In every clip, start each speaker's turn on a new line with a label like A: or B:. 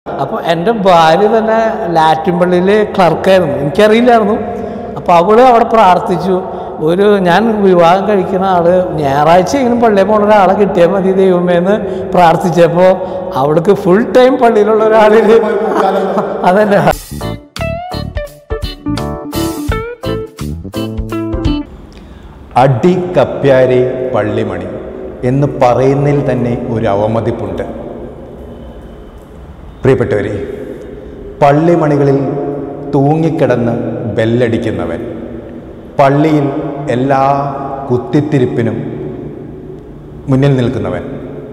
A: അപ്പോൾ എൻ്റെ ഭാര്യ തന്നെ ലാറ്റിൻ പള്ളിയിൽ ക്ലർക്കായിരുന്നു എനിക്കറിയില്ലായിരുന്നു അപ്പോൾ അവള് അവിടെ പ്രാർത്ഥിച്ചു ഒരു ഞാൻ വിവാഹം കഴിക്കുന്ന ആള് ഞായറാഴ്ച ഇങ്ങനെ പള്ളിയിൽ പോകുന്ന ഒരാളെ കിട്ടിയാൽ മതി ദൈവമേ എന്ന് പ്രാർത്ഥിച്ചപ്പോൾ അവൾക്ക് ഫുൾ ടൈം പള്ളിയിലുള്ള ഒരാളിൽ അതന്നെ
B: അടി കപ്പ്യാരെ പള്ളിമണി എന്ന് പറയുന്നതിൽ തന്നെ ഒരു അവമതിപ്പുണ്ട് പ്രിയപ്പെട്ടവരെ പള്ളിമണികളിൽ തൂങ്ങിക്കിടന്ന് ബെല്ലടിക്കുന്നവൻ പള്ളിയിൽ എല്ലാ കുത്തിത്തിരിപ്പിനും മുന്നിൽ നിൽക്കുന്നവൻ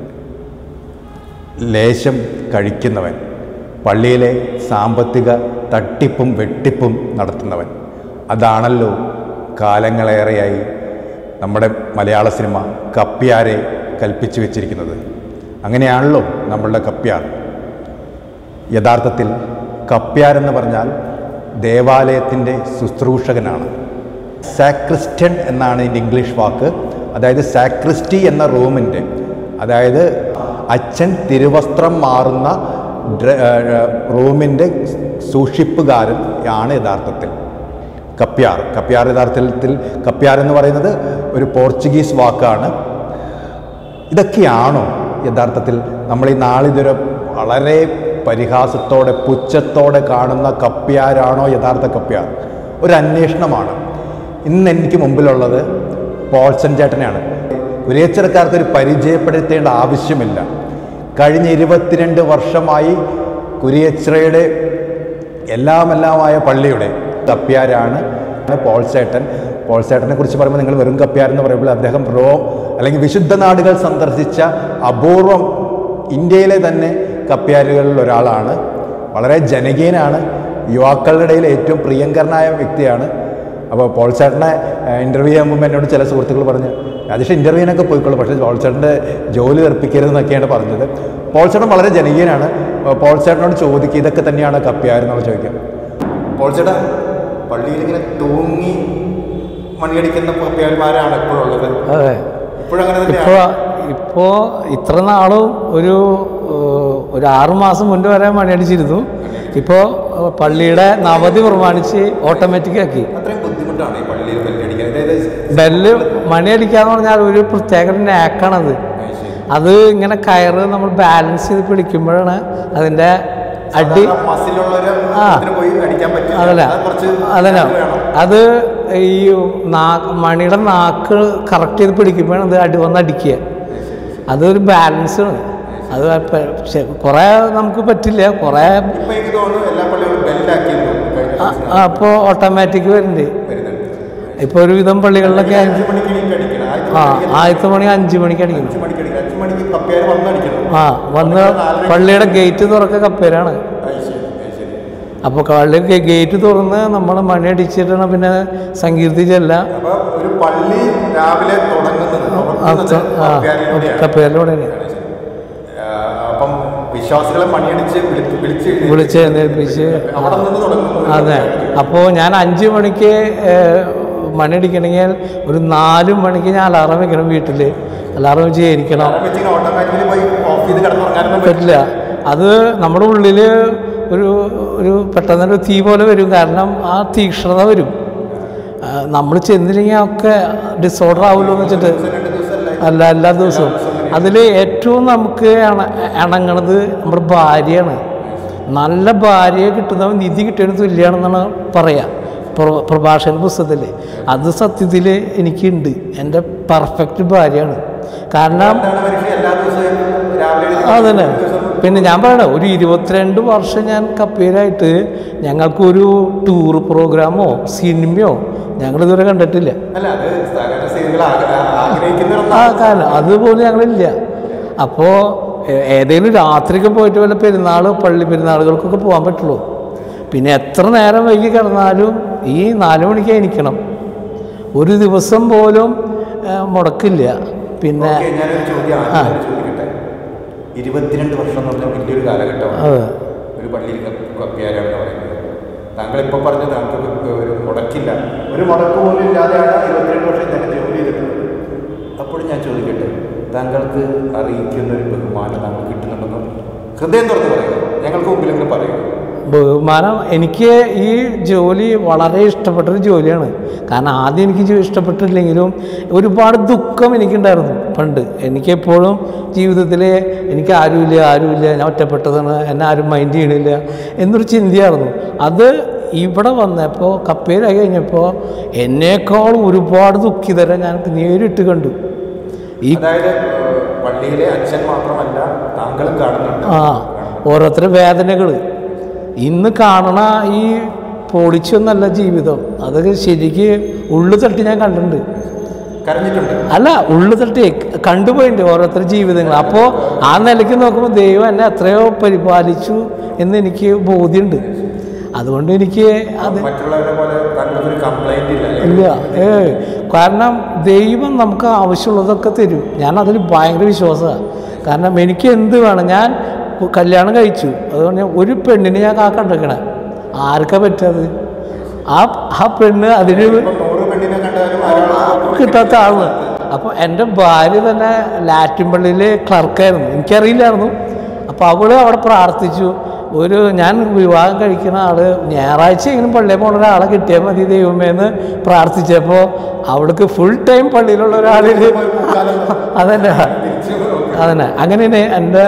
B: ലേശം കഴിക്കുന്നവൻ പള്ളിയിലെ സാമ്പത്തിക തട്ടിപ്പും വെട്ടിപ്പും നടത്തുന്നവൻ അതാണല്ലോ കാലങ്ങളേറെയായി നമ്മുടെ മലയാള സിനിമ കപ്പ്യാരെ കൽപ്പിച്ചു വെച്ചിരിക്കുന്നത് അങ്ങനെയാണല്ലോ നമ്മളുടെ കപ്പ്യാർ യഥാർത്ഥത്തിൽ കപ്പ്യാർ എന്ന് പറഞ്ഞാൽ ദേവാലയത്തിൻ്റെ ശുശ്രൂഷകനാണ് സാക്രിസ്റ്റൻ എന്നാണ് ഇതിൻ്റെ ഇംഗ്ലീഷ് വാക്ക് അതായത് സാക്രിസ്റ്റി എന്ന റൂമിൻ്റെ അതായത് അച്ഛൻ തിരുവസ്ത്രം മാറുന്ന ഡ്ര- ഏർ റൂമിൻ്റെ സൂക്ഷിപ്പുകാരൻ ആണ് യഥാർത്ഥത്തിൽ കപ്പ്യാർ കപ്പ്യാർ യഥാർത്ഥത്തിൽ കപ്പ്യാർ എന്ന് പറയുന്നത് ഒരു പോർച്ചുഗീസ് വാക്കാണ് ഇതൊക്കെയാണോ യഥാർത്ഥത്തിൽ നമ്മൾ ഈ നാളിതുവരെ വളരെ പരിഹാസത്തോടെ പുച്ഛത്തോടെ കാണുന്ന കപ്പ്യാരാണോ യഥാർത്ഥ കപ്പ്യാർ ഒരു അന്വേഷണമാണ് ഇന്ന് എനിക്ക് മുമ്പിലുള്ളത് പോൾസൻ ചേട്ടനെയാണ് കുരിയച്ചറക്കാർക്ക് ഒരു പരിചയപ്പെടുത്തേണ്ട ആവശ്യമില്ല കഴിഞ്ഞ ഇരുപത്തിരണ്ട് വർഷമായി കുരിയച്ചിറയുടെ എല്ലാമെല്ലാമായ പള്ളിയുടെ കപ്പ്യാരാണ് പോൾസേട്ടൻ പോൾസേട്ടനെ കുറിച്ച് പറയുമ്പോൾ നിങ്ങൾ വെറും കപ്പ്യാർ എന്ന് പറയുമ്പോൾ അദ്ദേഹം റോം അല്ലെങ്കിൽ വിശുദ്ധ നാടുകൾ സന്ദർശിച്ച അപൂർവം ഇന്ത്യയിലെ തന്നെ കപ്പ്യാരുകളിൽ ഒരാളാണ് വളരെ ജനകീയനാണ് യുവാക്കളുടെ ഇടയിൽ ഏറ്റവും പ്രിയങ്കരനായ വ്യക്തിയാണ് അപ്പോൾ പോൾസേട്ടനെ ഇൻ്റർവ്യൂ ചെയ്യാൻ മുമ്പ് എന്നോട് ചില സുഹൃത്തുക്കൾ പറഞ്ഞു രാജേഷ് ഇൻ്റർവ്യൂവിനൊക്കെ പോയിക്കോളൂ പക്ഷേ പോൾസേട്ടൻ്റെ ജോലി തെറിപ്പിക്കരുതെന്നൊക്കെയാണ് പറഞ്ഞത് പോൾസേട്ടൻ വളരെ ജനകീയനാണ് അപ്പോൾ പോൾസേട്ടനോട് ചോദിക്കുക ഇതൊക്കെ തന്നെയാണ് കപ്പ്യാർ എന്നുള്ള ചോദിക്കാം പോൾസേട്ട പള്ളിയിൽ ഇങ്ങനെ തൂങ്ങി മണിയടിക്കുന്ന കപ്പ്യാർമാരാണ് എപ്പോഴുള്ളത്
A: അതെ
B: ഇപ്പോഴങ്ങനെ
A: ഇപ്പോൾ ഇപ്പോൾ ഇത്ര നാളും ഒരു ഏഹ്, ഒരു ആറു മാസം മുൻപ് വരെ മണിയടിച്ചിരുന്നു ഇപ്പോൾ പള്ളിയുടെ നവതി പ്രമാണിച്ച് ഓട്ടോമാറ്റിക് ആക്കി
B: അത്രയും ബുദ്ധിമുട്ടാണ് ഈ പള്ളിയിൽ ബെല്ലടിക്കാൻ അതായത്
A: ബെല്ല് മണിയടിക്കാന്ന് പറഞ്ഞാൽ ഒരു പ്രത്യേക നാക്കാണത് അത് ഇങ്ങനെ കയറ് നമ്മൾ ബാലൻസ് ചെയ്ത് പിടിക്കുമ്പോഴാണ് അതിൻ്റെ അടി
B: മസിലുള്ളൊരു
A: ആ.
B: ഇതിന് പോയി അടിക്കാൻ പറ്റില്ല
A: അതല്ല
B: അത് കുറച്ച്
A: അതല്ല
B: വേണം.
A: അത് ഈ നാക്ക് മണിയുടെ നാക്ക് കറക്റ്റ് ചെയ്ത് പിടിക്കുമ്പോഴാണ് അത് അടി വന്ന് അടിക്കുക അതൊരു ബാലൻസ് ആണ് അത് പ- പക്ഷെ കുറേ നമുക്ക് പറ്റില്ല കുറേ
B: ഇപ്പൊ എനിക്ക് തോന്നുന്നു എല്ലാ പള്ളികളും ബെല്ലാക്കിയിരുന്നു കഴിഞ്ഞ ദിവസം
A: അപ്പോൾ ഓട്ടോമാറ്റിക് വരുന്നുണ്ട്
B: വരുന്നുണ്ട്
A: ഇപ്പോൾ ഒരുവിധം പള്ളികളിലൊക്കെ
B: അഞ്ച് മണിക്ക് എനിക്ക് അടിക്കണം ആദ്യത്തെ
A: ആ
B: മണിക്ക്
A: ആദ്യത്തെ മണി അഞ്ച് മണിക്ക് അടിക്കണം
B: അഞ്ച് മണിക്ക് അടിക്കണം അഞ്ച് മണിക്ക് കപ്പേര് വന്നടിക്കണം
A: ആ വന്ന് പള്ളിയുടെ ഗേറ്റ് തുറക്ക കപ്പേരാണ്
B: അത് ശരി അത് ശരി
A: അപ്പോൾ പള്ളിയുടെ ഗേറ്റ് തുറന്ന് നമ്മൾ മണി അടിച്ചിട്ടാണ് പിന്നെ സങ്കീർത്തി ചെല്ല
B: അപ്പൊ ഒരു പള്ളി രാവിലെ തുടങ്ങുന്നത് തുറക്കുന്നത് കപ്പ്യാരിലൂടെയാണ്.
A: കപ്പേരിലൂടെയാണ്
B: ആ, അപ്പം വിശ്വാസികളെ മണിയടിച്ച് വിളിച്ച് വിളിച്ച് എഴുന്നേൽപ്പിച്ച്
A: വിളിച്ച് എഴുന്നേൽപ്പിച്ച്
B: അവിടെ നിന്ന് തുടങ്ങുന്നു
A: അതെ അപ്പോൾ ഞാൻ അഞ്ച് മണിക്ക് ഏഹ്, മണി അടിക്കണമെങ്കിൽ ഒരു നാല് മണിക്ക് ഞാൻ അലാറം വെക്കണം വീട്ടിൽ അലാറം വെച്ച് ഇരിക്കണം
B: വെച്ചിങ്ങനെ ഓട്ടോമാറ്റിക്കലി പോയി ഓഫ് ചെയ്ത് കിടന്നുറങ്ങാനൊന്നും പറ്റില്ല
A: പറ്റില്ല അത് നമ്മുടെ ഉള്ളിൽ ഒരു ഒരു പെട്ടെന്നൊരു തീ പോലെ വരും കാരണം ആ തീക്ഷ്ണത വരും നമ്മൾ ചെന്നില്ലെങ്കിൽ ഒക്കെ ഡിസോർഡർ ആവുമല്ലോ എന്ന് വെച്ചിട്ട്
B: രണ്ട് ദിവസമല്ല
A: അല്ല എല്ലാ ദിവസവും അതിൽ ഏറ്റവും നമുക്ക് ഇണ ഇണങ്ങണത് നമ്മുടെ ഭാര്യയാണ് നല്ല ഭാര്യയെ കിട്ടുന്നവൻ നിധി കിട്ടിയതിന് തുല്യമാണെന്നാണ് പറയുക പ്ര- പ്രഭാഷണ പുസ്തകത്തിൽ അത് സത്യത്തിൽ എനിക്കുണ്ട് എൻ്റെ പെർഫെക്റ്റ് ഭാര്യയാണ് കാരണം
B: എന്താണ് മനുഷ്യൻ എല്ലാ ദിവസവും രാവിലെ എഴുന്നേറ്റ്
A: അതന്നെ പിന്നെ ഞാൻ പറയണ ഒരു ഇരുപത്തിരണ്ട് വർഷം ഞാൻ കപ്പേരായിട്ട് ഞങ്ങൾക്കൊരു ടൂർ പ്രോഗ്രാമോ സിനിമയോ ഞങ്ങൾ ഇതുവരെ കണ്ടിട്ടില്ല
B: അല്ല അത് സഹകരണ സ്ത്രീകൾ ആഗ്രഹിക്കുന്ന
A: ആ കാലം അതുപോലെ ഞങ്ങളില്ല അപ്പോൾ ഏതെങ്കിലും രാത്രിക്ക് പോയിട്ട് വല്ല പെരുന്നാൾ പള്ളി പെരുന്നാളുകൾക്കൊക്കെ പോകാൻ പറ്റുള്ളൂ പിന്നെ എത്ര നേരം വൈകി കിടന്നാലും ഈ നാല് മണിക്ക് എണീക്കണം ഒരു ദിവസം പോലും ഏ, മുടക്കില്ല പിന്നെ
B: ഓക്കേ, ഞാനൊരു ചോദ്യം ആദ്യം ചോദിക്കട്ടെ ഇരുപത്തിരണ്ട് വർഷം എന്ന് പറഞ്ഞാൽ വലിയൊരു കാലഘട്ടമാണ്
A: അതെ
B: ഒരു പള്ളിയിൽ കപ്പിയാരാണെന്ന് പറയുന്നത് താങ്കൾ ഇപ്പോൾ പറഞ്ഞ താങ്കൾക്ക് ഒരു മുടക്കില്ല ഒരു മുടക്ക് പോലും ഇല്ലാതെയാണ് ഇരുപത്തിരണ്ട് വർഷം ഇദ്ദേഹം ജോലി ചെയ്തിട്ടുള്ളത് അപ്പോൾ ഞാൻ ചോദിക്കട്ടെ താങ്കൾക്ക് അറിയിക്കുന്ന ഒരു ബഹുമാനം താങ്കൾ കിട്ടുന്നുണ്ടെന്ന് ഹൃദയം തുറന്ന് പറയുക ഞങ്ങൾക്ക് മുമ്പിലെങ്കിലും പറയും
A: ബഹുമാനം എനിക്ക് ഈ ജോലി വളരെ ഇഷ്ടപ്പെട്ടൊരു ജോലിയാണ് കാരണം ആദ്യം എനിക്ക് ജോ- ഇഷ്ടപ്പെട്ടില്ലെങ്കിലും ഒരുപാട് ദുഃഖം എനിക്കുണ്ടായിരുന്നു പണ്ട് എനിക്കെപ്പോഴും ജീവിതത്തിൽ എനിക്ക് ആരുമില്ല ആരുമില്ല ഞാൻ ഒറ്റപ്പെട്ടതാണ് എന്നെ ആരും മൈൻഡ് ചെയ്യണില്ല എന്നൊരു ചിന്തയായിരുന്നു അത് ഇവിടെ വന്നപ്പോൾ കപ്പേരായി കഴിഞ്ഞപ്പോൾ എന്നേക്കാൾ ഒരുപാട് ദുഃഖിതരെ ഞാൻ നേരിട്ട് കണ്ടു ഈ
B: അതായത് ഏഹ്, പള്ളിയിലെ അച്ഛൻ മാത്രമല്ല താങ്കളും കാണുന്നുണ്ട്
A: ആ ഓരോരുത്തരുടെ വേദനകൾ ഇന്ന് കാണണ ഈ പൊളിച്ചൊന്നല്ല ജീവിതം അതൊക്കെ ശരിക്ക് ഉള്ളു തട്ടി ഞാൻ കണ്ടിട്ടുണ്ട്
B: കരഞ്ഞിട്ടുണ്ട്
A: അല്ല ഉള്ളു തട്ടി കണ്ടുപോയിട്ടുണ്ട് ഓരോരുത്തരുടെ ജീവിതങ്ങൾ അപ്പോൾ ആ നിലയ്ക്ക് നോക്കുമ്പോൾ ദൈവം എന്നെ എത്രയോ പരിപാലിച്ചു എന്ന് എനിക്ക് ബോധ്യമുണ്ട് അതുകൊണ്ട് എനിക്ക് അത്
B: മറ്റുള്ളവരെ പോലെ താങ്കൾക്ക് ഒരു കംപ്ലൈന്റ് ഇല്ല അല്ലേ?
A: ഇല്ല ഏ കാരണം ദൈവം നമുക്ക് ആവശ്യമുള്ളതൊക്കെ തരും ഞാൻ അതിൽ ഭയങ്കര വിശ്വാസമാണ് കാരണം എനിക്ക് എന്ത് വേണം ഞാൻ കല്യാണം കഴിച്ചു അതുകൊണ്ട് ഞാൻ ഒരു പെണ്ണിനെ ഞാൻ കാക്കണ്ടിരിക്കണേ ആർക്കാ പറ്റത് ആ ആ പെണ്ണ് അതിന്
B: ഇപ്പൊ നൂറ് പെണ്ണിനെ കണ്ടാലും ഒരാൾ
A: കിട്ടാത്ത ആള് അപ്പോൾ എൻ്റെ ഭാര്യ തന്നെ ലാറ്റിൻ പള്ളിയിൽ ക്ലർക്കായിരുന്നു എനിക്കറിയില്ലായിരുന്നു അപ്പോൾ അവള് അവിടെ പ്രാർത്ഥിച്ചു ഒരു ഞാൻ വിവാഹം കഴിക്കുന്ന ആള് ഞായറാഴ്ച എങ്കിലും പള്ളിയിൽ പോകുന്ന ഒരാളെ കിട്ടിയാൽ മതി ദൈവമേ എന്ന് പ്രാർത്ഥിച്ചപ്പോൾ അവൾക്ക് ഫുൾ ടൈം പള്ളിയിലുള്ള ഒരാളിൽ അതന്നെ അതന്നെ അങ്ങനെയാണ് എൻ്റെ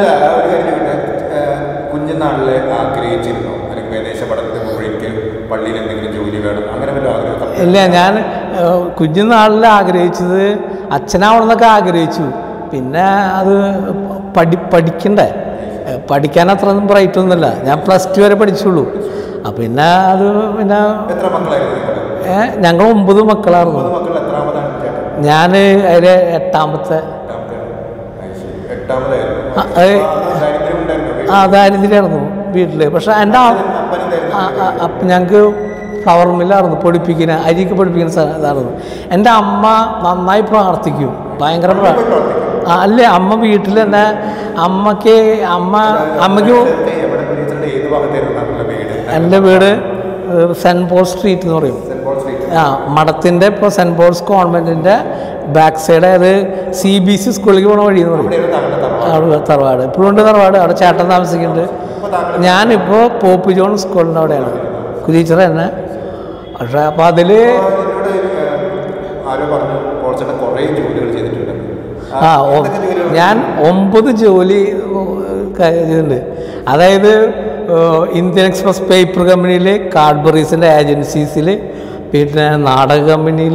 B: കുഞ്ഞുനാളിലെ ആഗ്രഹിച്ചിരുന്നു അല്ലെങ്കിൽ വിദേശ പഠനത്തിന് പോകുമ്പോൾ എനിക്ക് പള്ളിയിൽ എന്തെങ്കിലും ജോലി വേണം അങ്ങനെ വല്ല ആഗ്രഹം
A: ഇല്ല ഞാൻ ഏഹ്, കുഞ്ഞുനാളിൽ ആഗ്രഹിച്ചത് അച്ഛനാവണമെന്നൊക്കെ ആഗ്രഹിച്ചു പിന്നെ അത് പഠി പഠിക്കണ്ടേ ഏഹ്, പഠിക്കാൻ അത്രയൊന്നും ബ്രൈറ്റ് ഒന്നുമില്ല ഞാൻ പ്ലസ് ടു വരെ പഠിച്ചുള്ളൂ അപ്പം പിന്നെ അത് പിന്നെ
B: എത്ര മക്കളായിരുന്നു നിങ്ങൾ
A: ഏഹ്, ഞങ്ങൾ ഒമ്പത് മക്കളായിരുന്നു
B: മൂന്ന് മക്കൾ എത്രാമതാണ് ചേട്ടൻ
A: ഞാൻ അതിൽ എട്ടാമത്തെ
B: എട്ടാമത്തെ അത് ശരി. എട്ടാമതായിരുന്നു
A: ആ, ഏ.
B: ആ, ദാരിദ്ര്യം ഉണ്ടായിരുന്നു
A: ആ ദാരിദ്ര്യമായിരുന്നു വീട്ടിൽ പക്ഷെ എൻ്റെ ആ-
B: അപ്പനെന്തായിരുന്നു
A: ആ, ആ, അപ്പം ഞങ്ങൾക്ക് ഫ്ലവർ മില്ലായിരുന്നു പൊടിപ്പിക്കുന്ന അരിയൊക്കെ പൊടിപ്പിക്കുന്ന സ്ഥലം ഇതായിരുന്നു എൻ്റെ അമ്മ നന്നായി പ്രാർത്ഥിക്കും ഭയങ്കര പ്രാ- ആ, അല്ലേ അമ്മ വീട്ടിൽ തന്നെ അമ്മയ്ക്ക് അമ്മ അമ്മയ്ക്ക്
B: എവിടെ ടീച്ചറുടെ ഏത് ഭാഗത്തായിരുന്നു നമ്മുടെ വീട്
A: എൻ്റെ വീട് ഏഹ്, സെൻറ്റ് പോൾ സ്ട്രീറ്റ് എന്ന് പറയും
B: സെന്റ് പോൾ സ്ട്രീറ്റ്
A: ആ മഠത്തിൻ്റെ ഇപ്പോൾ സെൻറ്റ് പോൾസ് കോൺവെൻറ്റിൻ്റെ ബാക്ക് സൈഡ് അത് സി ബി സി സ്കൂളിലേക്ക് പോണ വഴി എന്ന് പറയും
B: ഇവിടെയാണ് താങ്കളുടെ തറവാട്
A: അവിടെ തറവാട് ഇപ്പോഴും ഉണ്ട് തറവാട് അവിടെ ചേട്ടൻ താമസിക്കുന്നുണ്ട്
B: അപ്പോൾ താങ്കൾ
A: ഞാനിപ്പോൾ പോപ്പ് ജോൺ സ്കൂളിൻ്റെ അവിടെയാണ് കുരീച്ചറ തന്നെ പക്ഷേ അപ്പോൾ അതിൽ
B: എന്നോട് ഏഹ്, ആരോ പറഞ്ഞു പോൾച്ചേട്ടൻ കുറേ ജോലികൾ ചെയ്തിട്ടുണ്ട്
A: ആ ഒ- ഞാൻ ഒമ്പത് ജോലി ചെയ്തിട്ടുണ്ട് അതായത് ഏഹ്, ഇന്ത്യൻ എക്സ്പ്രസ് പേപ്പർ കമ്പനിയിൽ കാഡ്ബറീസിൻ്റെ ഏജൻസീസിൽ പിന്നെ നാടക കമ്പനിയിൽ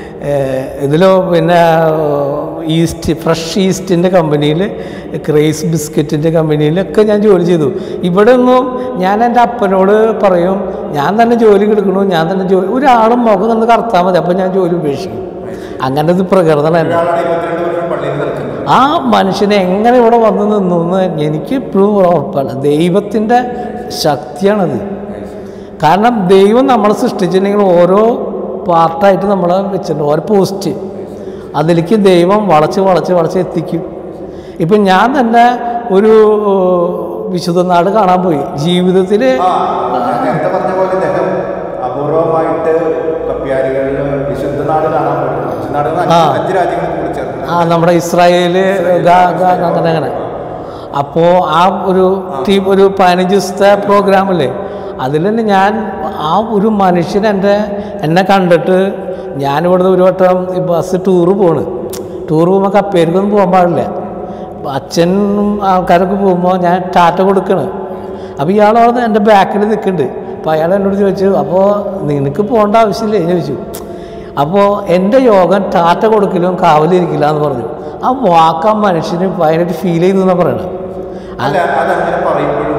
A: ഇതിലോ പിന്നെ ഈസ്റ്റ് ഫ്രഷ് ഈസ്റ്റിൻ്റെ കമ്പനിയിൽ ക്രേസ് ബിസ്ക്കറ്റിൻ്റെ കമ്പനിയിലൊക്കെ ഞാൻ ജോലി ചെയ്തു ഇവിടെ ഒന്നും ഞാൻ എൻ്റെ അപ്പനോട് പറയും ഞാൻ തന്നെ ജോലി എടുക്കണു ഞാൻ തന്നെ ജോലി ഒരാളും മുഖം നിന്ന് കറുത്താൽ മതി അപ്പോൾ ഞാൻ ജോലി ഉപേക്ഷിക്കും അങ്ങനത്തെ ഒരു പ്രകൃതമാണ് എൻ്റെ
B: ഒരാളാണ് ഇരുപത്തിരണ്ട് വർഷം പള്ളിയിൽ നിൽക്കുന്നത്
A: ആ മനുഷ്യനെ എങ്ങനെ ഇവിടെ വന്ന് നിന്നു എന്ന് എനിക്ക് ഇപ്പോഴും ഉറപ്പല്ല ദൈവത്തിൻ്റെ ശക്തിയാണത് കാരണം ദൈവം നമ്മളെ സൃഷ്ടിച്ചിട്ടുണ്ടെങ്കിൽ ഓരോ പാർട്ടായിട്ട് നമ്മളെ വെച്ചിട്ടുണ്ട് ഓരോ പോസ്റ്റ് അതിലേക്ക് ദൈവം വളച്ച് വളച്ച് വളച്ച് എത്തിക്കും ഇപ്പം ഞാൻ തന്നെ ഒരു വിശുദ്ധ നാട് കാണാൻ പോയി ജീവിതത്തിൽ
B: ആ ഞാൻ നേരത്തെ പറഞ്ഞ പോലെ ഇദ്ദേഹം അപൂർവമായിട്ട് കപ്പ്യാരികളിൽ വിശുദ്ധ നാട് കാണാൻ പറ്റും വിശുദ്ധ നാട് എന്ന്
A: ആ.
B: അഞ്ച് അഞ്ച് രാജ്യങ്ങൾ കൂടി ചേർന്ന്
A: ആ നമ്മുടെ ഇസ്രായേല് ഗാ- ഗാ- അങ്ങനെ അങ്ങനെ അപ്പോൾ ആ ഒരു ടീം ഒരു പതിനഞ്ച് ദിവസത്തെ പ്രോഗ്രാമല്ലേ അതിൽ തന്നെ ഞാൻ ആ ഒരു മനുഷ്യൻ എൻ്റെ എന്നെ കണ്ടിട്ട് ഞാനിവിടുന്ന് ഒരു വട്ടം ഈ ബസ് ടൂറ് പോണ് ടൂറ് പോകുമ്പോൾ കപ്പേരിക്കൊന്നും പോകാൻ പാടില്ല അപ്പൊ അച്ഛനും ആൾക്കാരൊക്കെ പോകുമ്പോൾ ഞാൻ ടാറ്റ കൊടുക്കണ് അപ്പോൾ ഇയാൾ അവിടെ എൻ്റെ ബാക്കിൽ നിൽക്കുന്നുണ്ട് അപ്പോൾ അയാൾ എന്നോട് ചോദിച്ചു അപ്പോൾ നിനക്ക് പോകേണ്ട ആവശ്യമില്ലേ എന്ന് ചോദിച്ചു അപ്പോൾ എൻ്റെ യോഗം ടാറ്റ കൊടുക്കലും കാവലിരിക്കില്ല എന്ന് പറഞ്ഞു ആ വാക്ക് ആ മനുഷ്യന് ഭയങ്കരമായിട്ട് ഫീൽ ചെയ്തു എന്നാണ് പറയണത്
B: അല്ല അതങ്ങനെ പറയുമ്പോഴും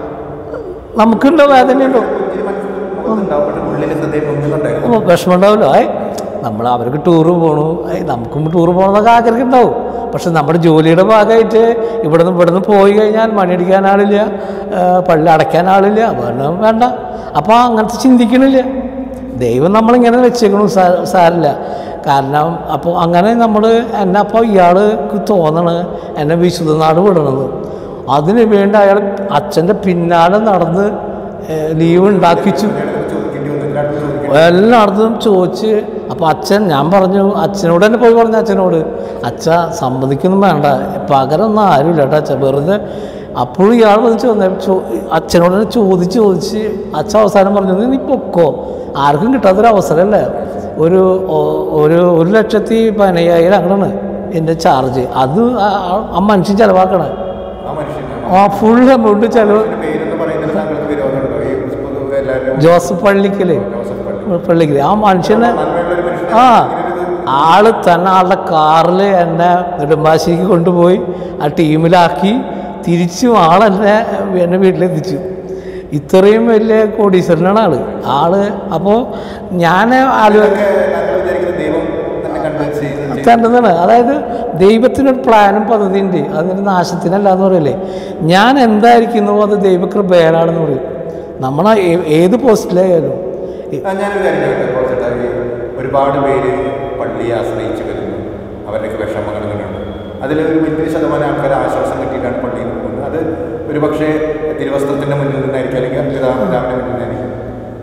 A: നമുക്കുണ്ടോ വേദനയുണ്ടോ
B: കുഞ്ഞിന് മനസ്സിൽ മുഖത്തുണ്ടാവും പക്ഷെ ഉള്ളിൽ ഹൃദയം പൊങ്ങുന്നുണ്ടായിരുന്നു
A: അപ്പോൾ വിഷമം ഉണ്ടാവുമല്ലോ ഏ നമ്മൾ അവർക്ക് ടൂറ് പോകണു ഏ നമുക്കും ടൂറ് പോകണമെന്നൊക്കെ ആഗ്രഹം ഉണ്ടാവും പക്ഷെ നമ്മുടെ ജോലിയുടെ ഭാഗമായിട്ട് ഇവിടെ നിന്ന് ഇവിടെ നിന്ന് പോയി കഴിഞ്ഞാൽ മണിയടിക്കാൻ ആളില്ല ഏ, പള്ളി അടയ്ക്കാൻ ആളില്ല വേണം വേണ്ട അപ്പോൾ അങ്ങനത്തെ ചിന്തിക്കണില്ല ദൈവം നമ്മളിങ്ങനെ വെച്ചേക്കണു സാ- സാരില്ല കാരണം അപ്പോൾ അങ്ങനെ നമ്മൾ എന്നെ അപ്പോൾ ഇയാൾക്ക് തോന്നണ് എന്നെ വിശുദ്ധ നാട് വിടണമെന്ന് അതിന് വേണ്ടി അയാൾ അച്ഛൻ്റെ പിന്നാലെ നടന്ന് ഏ, ലീവ് ഉണ്ടാക്കിച്ചു
B: ചോദിക്കേണ്ടി വന്നു എല്ലായിടത്തും ചോദിക്കേണ്ടി
A: എല്ലായിടത്തും ചോദിച്ച് അപ്പോൾ അച്ഛൻ ഞാൻ പറഞ്ഞു അച്ഛനോട് തന്നെ പോയി പറഞ്ഞു അച്ഛനോട് അച്ഛ സമ്മതിക്കൊന്നും വേണ്ട പകരമൊന്നും ആരുമില്ല കേട്ടോ അച്ഛൻ വെറുതെ അപ്പോഴും ഇയാൾ വന്നിച്ച് വന്നേ ചോ അച്ഛനോട് തന്നെ ചോദിച്ച് ചോദിച്ച് അച്ഛൻ അവസാനം പറഞ്ഞത് നീ പൊക്കോ ആർക്കും കിട്ടാത്തൊരു അവസരമല്ലേ ഒരു ഒ- ഒരു ഒരു ലക്ഷത്തി പതിനയ്യായിരം അങ്ങനെയാണ് എൻ്റെ ചാർജ് അത് ആ- ആ- ആ മനുഷ്യൻ ചിലവാക്കണേ
B: ആ മനുഷ്യന്
A: ആ ഫുൾ എമൗണ്ട് ചിലവ്
B: പേരെന്ന് പറയുന്നത് താങ്കൾക്ക് വിരോധമുണ്ടോ ഈ പൊതുവെ എല്ലാവരും
A: ജോസഫ് പള്ളിക്കല്
B: ജോസഫ് പള്ളി
A: പള്ളിക്കല് ആ മനുഷ്യനെ
B: നന്മയുള്ളൊരു മനുഷ്യനെ
A: ആ
B: ഇങ്ങനൊരു
A: ആള് തന്നെ ആളുടെ കാറിൽ എന്നെ നെടുമ്പാശ്ശേരിക്ക് കൊണ്ടുപോയി ആ ടീമിലാക്കി തിരിച്ചും ആളെന്നെ എന്നെ വീട്ടിലെത്തിച്ചു ഇത്രയും വലിയ കോടീശ്വരനാണ് ആള് ആള് അപ്പോൾ ഞാൻ ആലോ
B: ഇതൊക്കെ താങ്കൾ വിചാരിക്കുന്ന ദൈവം തന്നെ കണ്ട് ചെയ്ത്
A: തന്നതാണ് അതായത് ദൈവത്തിനൊരു പ്ലാനും പദ്ധതിയുണ്ട് അതിന് നാശത്തിനല്ല എന്ന് പറയല്ലേ ഞാൻ എന്തായിരിക്കുന്നു അത് ദൈവകൃപയാണെന്ന് പറയും നമ്മൾ ഏത് പോസ്റ്റിലായാലും
B: ആ, ഞാനൊരു കാര്യം ചോദിക്കട്ടെ കുറച്ചിട്ട് ഈ ഒരുപാട് പേര് പള്ളിയെ ആശ്രയിച്ച് വരുന്നു അവരുടെയൊക്കെ വിഷമങ്ങളുണ്ട് അതിൽ ഒരു വലിയൊരു ശതമാനം ആൾക്കാർ ആശ്വാസം കിട്ടിയിട്ടാണ് പള്ളിയിൽ നിന്ന് പോകുന്നത് അത് ഒരു പക്ഷേ തിരുവസ്ത്രത്തിൻ്റെ മുന്നിൽ നിന്നായിരിക്കും അല്ലെങ്കിൽ പിതാ പിതാവിൻ്റെ മുന്നിൽ നിന്നായിരിക്കും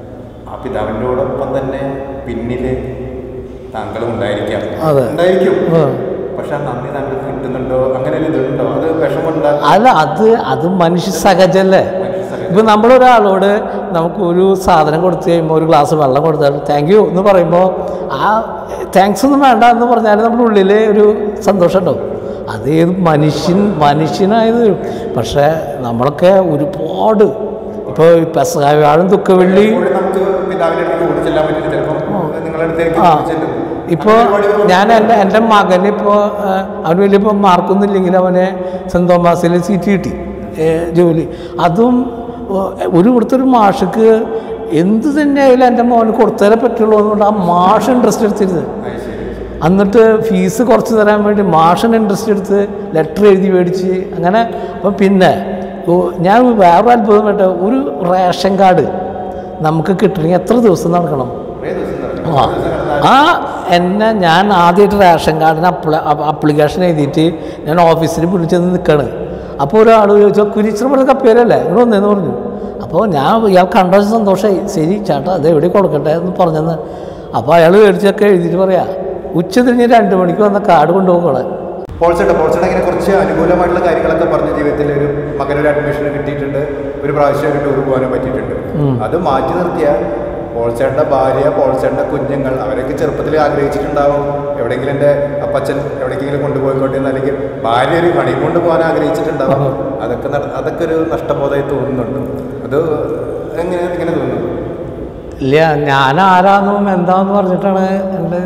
B: ആ പിതാവിൻ്റെയോടൊപ്പം തന്നെ പിന്നിൽ താങ്കളും ഉണ്ടായിരിക്കാം
A: അതെ.
B: ഉണ്ടായിരിക്കും
A: ആ.
B: പക്ഷെ ആ നന്ദി താങ്കൾക്ക് കിട്ടുന്നുണ്ടോ അങ്ങനെ ഒരു ഇതുണ്ടോ അത് വിഷമമുണ്ടാകും
A: അല്ല അത് അത് മനുഷ്യ സഹജല്ലേ ഇപ്പം നമ്മളൊരാളോട് നമുക്ക് ഒരു സാധനം കൊടുത്തു കഴിയുമ്പോൾ ഒരു ഗ്ലാസ് വെള്ളം കൊടുത്താൽ താങ്ക് യു എന്ന് പറയുമ്പോൾ ആ താങ്ക്സ് ഒന്നും വേണ്ട എന്ന് പറഞ്ഞാൽ നമ്മുടെ ഉള്ളിൽ ഒരു സന്തോഷം ഉണ്ടാവും അത് ഏത് മനുഷ്യൻ മനുഷ്യനായത് പക്ഷേ നമ്മളൊക്കെ ഒരുപാട് ഇപ്പോൾ പെസകാവ്യാഴും ദുഃഖവെള്ളി
B: ഇപ്പോൾ നമുക്ക് പിതാവിൻ്റെ അടുത്ത് ഓടി ചെല്ലാൻ പറ്റില്ല ചിലപ്പോൾ നിങ്ങളുടെ അടുത്തേക്ക്
A: ആ.
B: ചെല്ലും
A: ഇപ്പോൾ ഞാൻ എൻ്റെ എൻ്റെ മകന് ഇപ്പോൾ അവന് വലിയ ഇപ്പോൾ മാർക്കൊന്നും ഇല്ലെങ്കിൽ അവനെ സെൻറ് തോമസിൽ സീറ്റ് കിട്ടി ഏ, ജോലി അതും ഓ, ഒരു കൊടുത്തൊരു മാഷക്ക് എന്ത് തന്നെയായാലും എൻ്റെ മോന് കൊടുത്തേ പറ്റുള്ളൂ എന്നുകൊണ്ട് ആ മാഷ് ഇൻട്രസ്റ്റ് എടുത്തിരുന്നത്
B: അത് ശരി
A: എന്നിട്ട് ഫീസ് കുറച്ച് തരാൻ വേണ്ടി മാഷൻ ഇൻട്രസ്റ്റ് എടുത്ത് ലെറ്റർ എഴുതി മേടിച്ച് അങ്ങനെ അപ്പം പിന്നെ ഓ, ഞാൻ വേറൊരു അത്ഭുതം കേട്ടോ ഒരു റേഷൻ കാർഡ് നമുക്ക് കിട്ടണമെങ്കിൽ എത്ര ദിവസം നടക്കണം
B: കുറേ ദിവസം നടക്കും.
A: ആ ആ എന്നെ ഞാൻ ആദ്യമായിട്ട് റേഷൻ കാർഡിന് അപ്ല അപ്ലിക്കേഷൻ എഴുതിയിട്ട് ഞാൻ ഓഫീസിൽ വിളിച്ചെന്ന് നിൽക്കുകയാണ് അപ്പോൾ ഒരാൾ ചോദിച്ചു കുരിശ്രം പറഞ്ഞ കപ്പേരല്ലേ ഇവിടെ വന്നേന്ന് പറഞ്ഞു അപ്പോൾ ഞാൻ ഇയാൾ കണ്ട സന്തോഷമായി ശരി ചേട്ടാ അത് എവിടെ കൊടുക്കട്ടെ എന്ന് പറഞ്ഞെന്ന് അപ്പോൾ അയാൾ മേടിച്ചൊക്കെ എഴുതിയിട്ട് പറയാ ഉച്ച തിരിഞ്ഞ് രണ്ട് മണിക്ക് വന്ന കാർഡ് കൊണ്ടുപോകണേ
B: പോൾസേട്ട പോൾസേട്ട ഇങ്ങനെ കുറച്ച് അനുകൂലമായിട്ടുള്ള കാര്യങ്ങളൊക്കെ പറഞ്ഞ ജീവിതത്തിൽ ഒരു മകനൊരു അഡ്മിഷൻ കിട്ടിയിട്ടുണ്ട് ഒരു പ്രാവശ്യം ഒരു ടൂർ പോകാനും പറ്റിയിട്ടുണ്ട് അത് മാറ്റി നിർത്തിയ പോൾസേട്ടൻ്റെ ഭാര്യ പോൾസേട്ടൻ്റെ കുഞ്ഞുങ്ങൾ അവരൊക്കെ ചെറുപ്പത്തിൽ ആഗ്രഹിച്ചിട്ടുണ്ടാവും എവിടെയെങ്കിലും എൻ്റെ അപ്പച്ചൻ എവിടേക്കെങ്കിലും കൊണ്ടുപോയിക്കോട്ടെ എന്ന് അല്ലെങ്കിൽ ഭാര്യ ഒരു ഹണി കൊണ്ട് പോകാൻ ആഗ്രഹിച്ചിട്ടുണ്ടാവും അതൊക്കെ നട- അതൊക്കെ ഒരു നഷ്ടബോധമായി തോന്നുന്നുണ്ട് അത് എങ്ങനെ എങ്ങനെ തോന്നുന്നു
A: ഇല്ല ഞാൻ ആരാന്നും എന്താന്ന് പറഞ്ഞിട്ടാണ് എൻ്റെ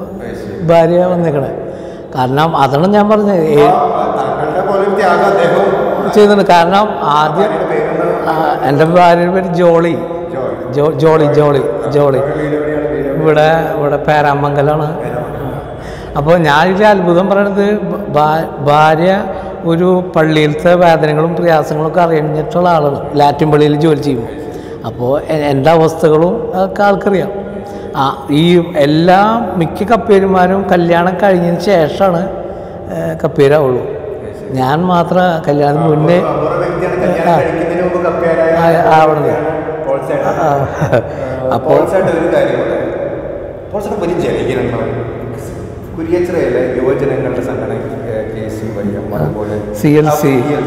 A: ഭാര്യ വന്നേക്കണേ കാരണം അതാണ് ഞാൻ പറഞ്ഞത് ഏ-
B: താങ്കളുടെ പോലെ ഒരു ത്യാഗം അദ്ദേഹം
A: ചെയ്യുന്നുണ്ട് കാരണം ആദ്യം
B: ഭാര്യയുടെ പേരൊന്ന്
A: ആ, എൻ്റെ ഭാര്യയുടെ പേര് ജോളി
B: ജോയ്.
A: ജോ ജോളി ജോളി ജോളി
B: വീട് എവിടെയാണ് വീട്
A: ഇവിടെ ഇവിടെ പേരാമംഗലാണ് അപ്പോൾ ഞാനിതിൽ അത്ഭുതം പറയണത് ഭാ- ഭാര്യ ഒരു പള്ളിയിലത്തെ വേദനകളും പ്രയാസങ്ങളൊക്കെ അറിഞ്ഞിട്ടുള്ള ആളാണ് ലാറ്റിൻ പള്ളിയിൽ ജോലി ചെയ്യും അപ്പോൾ എ- എൻ്റെ അവസ്ഥകളും ഒക്കെ ആൾക്കറിയാം ആ ഈ എല്ലാ മിക്ക കപ്പേരുമാരും കല്യാണം കഴിഞ്ഞതിന് ശേഷമാണ് ഏഹ്, കപ്പേരാവുള്ളൂ ഞാൻ മാത്രം കല്യാണത്തിന് മുന്നേ
B: അപൂർവ വ്യക്തിയാണ് കല്യാണം കഴിക്കുന്നതിന് മുമ്പ് കപ്പയാരായ
A: ആ, ആവണത്.
B: പോൾസേട്ടൻ.
A: ആ, അപ്പോൾ
B: പോൾസേട്ടൻ ഒരു കാര്യമുണ്ട് പോൾസേട്ടൻ വലിയ ജനകീയനാണ് കുരിയച്ചിറയിലെ യുവജനങ്ങളുടെ സംഘടന കെ സി വൈ എം അതുപോലെ
A: CLC.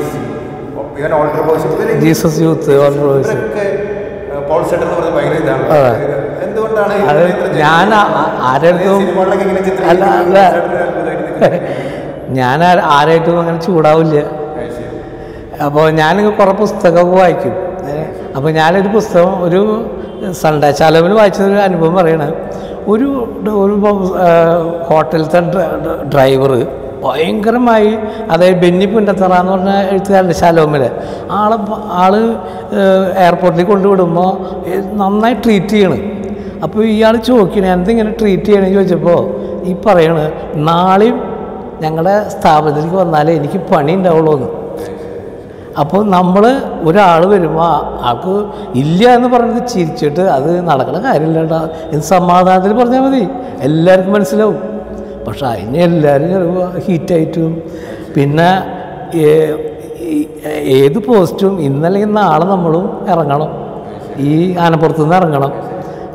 B: ഇവൻ older boys
A: Jesus youth order voice
B: ഇവരൊക്കെ പോൾസേട്ടൻ എന്ന് പറഞ്ഞ ഭയങ്കര ഇതാണ്
A: അതെ.
B: എന്തുകൊണ്ടാണ് ഈ
A: അത്
B: ഇത്ര ജനകീയ-
A: ഞാൻ ആ- ആ- ആരെടുത്തും
B: സിനിമകളിലൊക്കെ ഇങ്ങനെ
A: അല്ല,
B: ചിത്രീകരിക്കുന്നത്
A: അല്ല.
B: പോൾസേട്ടൻ ഒരു അത്ഭുതമായിട്ട് നിൽക്കുന്നത്.
A: ഞാൻ ആ- ആരായിട്ടും അങ്ങനെ ചൂടാവില്ല
B: അത് ശരി.
A: അപ്പോൾ ഞാനിങ്ങനെ കുറേ പുസ്തകമൊക്കെ വായിക്കും അപ്പോൾ ഞാനൊരു പുസ്തകം ഒരു സൺഡേ ചലവിൽ വായിച്ചൊരു അനുഭവം പറയണ ഒരു ഡ- ഒരു ആ, ഹോട്ടലിലത്തെ ഡ്രൈവർ ഭയങ്കരമായി അതായത് ബെന്നി പുന്നത്തറ എന്ന് പറഞ്ഞ എഴുത്തുകാരൻ്റെ ശലോമിൽ ആളെ പ- ആള് എയർപോർട്ടിൽ കൊണ്ടുവിടുമ്പോൾ നന്നായി ട്രീറ്റ് ചെയ്യണം അപ്പോൾ ഇയാൾ ചോദിക്കണേ എന്തിങ്ങനെ ട്രീറ്റ് ചെയ്യണമെന്ന് ചോദിച്ചപ്പോൾ ഈ പറയണ് നാളെയും ഞങ്ങളുടെ സ്ഥാപനത്തിലേക്ക് വന്നാലേ എനിക്ക് പണി ഉണ്ടാവുള്ളൂ എന്ന് അപ്പോൾ നമ്മൾ ഒരാൾ വരുമ്പോൾ ആ- ആൾക്ക് ഇല്ല എന്ന് പറഞ്ഞത് ചിരിച്ചിട്ട് അത് നടക്കുന്ന കാര്യമില്ല ഇത് സമാധാനത്തിൽ പറഞ്ഞാൽ മതി എല്ലാവർക്കും മനസ്സിലാവും പക്ഷെ അതിന് എല്ലാവരും ചിലപ്പോൾ ഹീറ്റായിട്ടും പിന്നെ ഏ- ഈ- ഏത് പോസ്റ്റും ഇന്നല്ലെങ്കിൽ നാളെ നമ്മളും ഇറങ്ങണം ഈ ആനപ്പുറത്തു നിന്ന് ഇറങ്ങണം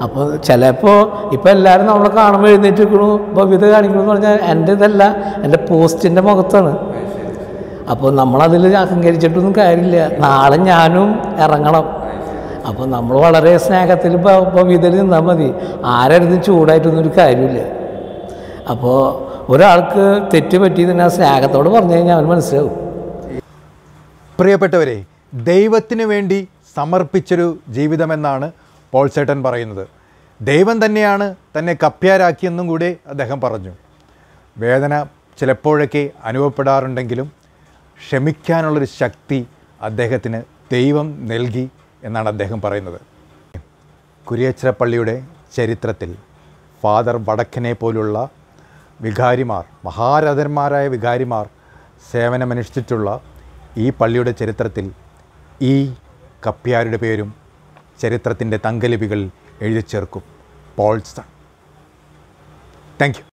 A: അപ്പോൾ ചിലപ്പോൾ ഇപ്പോൾ എല്ലാവരും നമ്മളെ കാണുമ്പോൾ എഴുന്നേറ്റ് നിൽക്കണു ഭവ്യത കാണിക്കണു എന്ന് പറഞ്ഞാൽ എൻ്റെ ഇതല്ല എൻ്റെ പോസ്റ്റിൻ്റെ മുഖത്താണ് അപ്പോൾ നമ്മളതിൽ അഹങ്കരിച്ചിട്ടൊന്നും കാര്യമില്ല നാളെ ഞാനും ഇറങ്ങണം അപ്പോൾ നമ്മൾ വളരെ സ്നേഹത്തിൽ ഭവ്യതയിൽ നിന്നാൽ മതി ആരടുത്തും ചൂടായിട്ടൊന്നും ഒരു കാര്യമില്ല അപ്പോൾ ഒരാൾക്ക് തെറ്റ് പറ്റി തന്നെ ആ സ്നേഹത്തോട് പറഞ്ഞു കഴിഞ്ഞാൽ അവൻ മനസ്സിലാവും
B: പ്രിയപ്പെട്ടവരെ ദൈവത്തിന് വേണ്ടി സമർപ്പിച്ചൊരു ജീവിതമെന്നാണ് പോൾസേട്ടൻ പറയുന്നത് ദൈവം തന്നെയാണ് തന്നെ കപ്പ്യാരാക്കിയെന്നും കൂടി അദ്ദേഹം പറഞ്ഞു വേദന ചിലപ്പോഴൊക്കെ അനുഭവപ്പെടാറുണ്ടെങ്കിലും ക്ഷമിക്കാനുള്ളൊരു ശക്തി അദ്ദേഹത്തിന് ദൈവം നൽകി എന്നാണ് അദ്ദേഹം പറയുന്നത് കുരിയച്ചിറ പള്ളിയുടെ ചരിത്രത്തിൽ ഫാദർ വടക്കനെ പോലുള്ള വികാരിമാർ മഹാരഥന്മാരായ വികാരിമാർ സേവനമനുഷ്ഠിച്ചിട്ടുള്ള ഈ പള്ളിയുടെ ചരിത്രത്തിൽ ഈ കപ്പ്യാരുടെ പേരും ചരിത്രത്തിൻ്റെ തങ്കലിപികൾ എഴുതി ചേർക്കും പോൾസൺ താങ്ക് യു